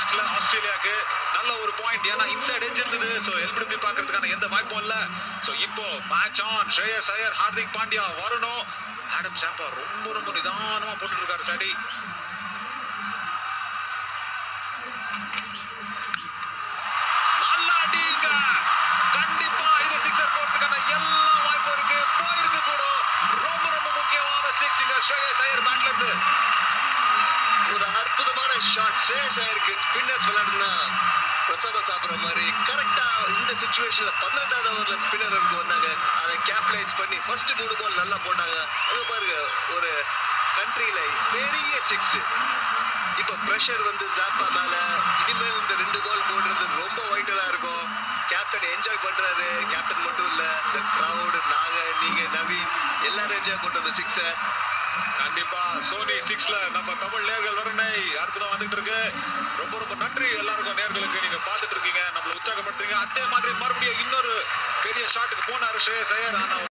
மேட்ச்ல ஆஸ்திரேலியாக்கு நல்ல ஒரு பாயிண்ட் ஏன்னா இன்சைட் எட்ஜ் இருந்தது சோ எல்பிடபிள்யூ பார்க்கறதுக்கான எந்த வாய்ப்பும் இல்ல சோ இப்போ மேட்ச் ஆன் ஸ்ரேயஸ் ஐயர் ஹார்திக் பாண்டியா வரணும் ஆடம் சாப்பா ரொம்ப ரொம்ப நிதானமா போட்டுட்டு இருக்காரு சடி நல்லா அடிங்க கண்டிப்பா இது சிக்ஸர் போறதுக்கான எல்லா வாய்ப்பும் இருக்கு போயிருக்கு கூட ரொம்ப ரொம்ப முக்கியமான சிக்ஸ் இங்க ஸ்ரேயஸ் ஐயர் பேட்ல இருந்து ஒரு அற்புதமான ஷாட் ஸ்ரேஷ் ஆயிருக்கு ஸ்பின்னர்ஸ் விளையாடுனா பிரசாதம் சாப்பிடுற மாதிரி கரெக்டா இந்த சுச்சுவேஷன்ல பன்னெண்டாவது ஓவர்ல ஸ்பின்னர் வந்தாங்க அதை கேப்டலைஸ் பண்ணி ஃபர்ஸ்ட் மூணு பால் நல்லா போட்டாங்க அங்க பாருங்க ஒரு கண்ட்ரியில பெரிய சிக்ஸ் இப்ப பிரஷர் வந்து ஜாப்பா மேல இனிமேல் இந்த ரெண்டு கோல் போடுறது ரொம்ப வைட்டலா இருக்கும் கேப்டன் என்ஜாய் பண்றாரு கேப்டன் மட்டும் இல்ல இந்த கிரவுட் நாங்க நீங்க நவீன் எல்லாரும் என்ஜாய் பண்றது சிக்ஸ கண்டிப்பா சோனி சிக்ஸ்ல நம்ம தமிழ் நேர்கள் வரணை அற்புதம் வந்துட்டு இருக்கு ரொம்ப ரொம்ப நன்றி எல்லாருக்கும் நேர்களுக்கு நீங்க பார்த்துட்டு இருக்கீங்க நம்மள உற்சாகப்படுத்துறீங்க அதே மாதிரி மறுபடியும் இன்னொரு பெரிய ஷாட்டுக்கு போனாரு ஸ்ரேயஸ் ஐயர் ஆனா